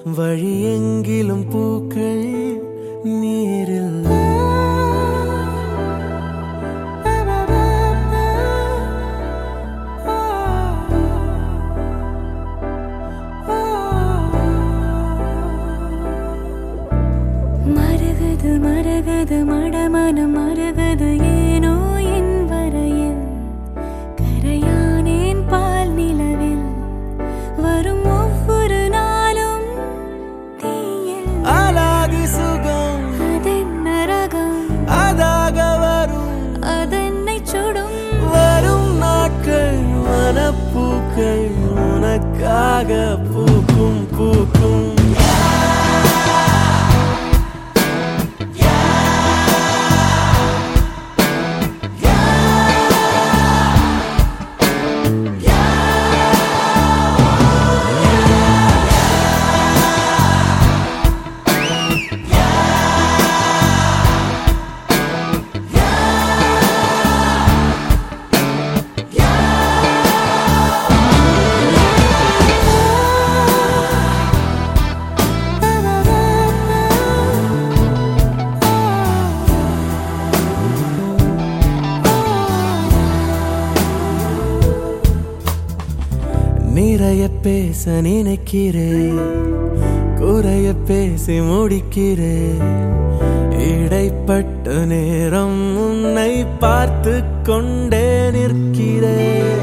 வழியெங்கிலும் பூக்கள் நீரில் மருகது மருகது மடமனம் மருகது ஏனோ என் வரையில் கரையானேன் பால் நிலவில் வரும் ஒவ்வொரு நாளும் தீயில் அலாதி சுகம் அதென்ன ரகம் அதாக வரும் அதென்னை சுடும் வரும் நாட்கள் மனப்பூக்கள் உனக்காக பூக்கும் பூக்கும் நிறைய பேச நினைக்கிறேன் குறைய பேசி முடிக்கிறேன் இடைப்பட்ட நேரம் உன்னை பார்த்து கொண்டே நிற்கிறேன்